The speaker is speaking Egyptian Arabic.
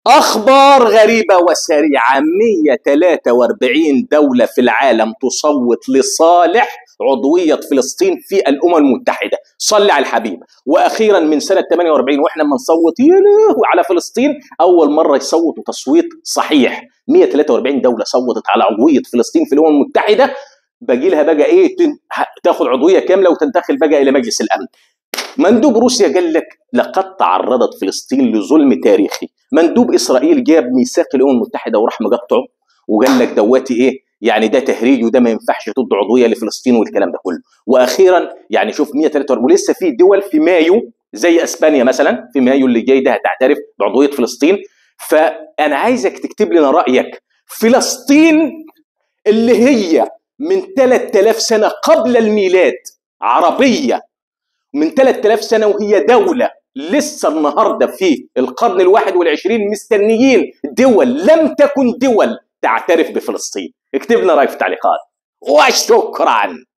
أخبار غريبة وسريعة 143 دولة في العالم تصوت لصالح عضوية فلسطين في الأمم المتحدة صلي على الحبيب وأخيرا من سنة 48 وإحنا بنصوت على فلسطين أول مرة يصوتوا تصويت صحيح 143 دولة صوتت على عضوية فلسطين في الأمم المتحدة باقي لها بقى ايه تاخذ عضويه كامله وتنتقل بقى الى مجلس الامن مندوب روسيا قال لك لقد تعرضت فلسطين لظلم تاريخي مندوب اسرائيل جاب ميثاق الامم المتحده وراح مقطعه وقال لك دواتي ايه يعني ده تهريج وده ما ينفعش تدوا عضويه لفلسطين والكلام ده كله واخيرا يعني شوف 143 ولسه في دول في مايو زي اسبانيا مثلا في مايو اللي جاي ده هتعترف بعضويه فلسطين فانا عايزك تكتب لنا رايك فلسطين اللي هي من 3000 سنه قبل الميلاد عربيه من 3000 سنه وهي دوله لسه النهارده في القرن الواحد والعشرين مستنيين دول لم تكن دول تعترف بفلسطين اكتب لنا رايك في التعليقات وشكرا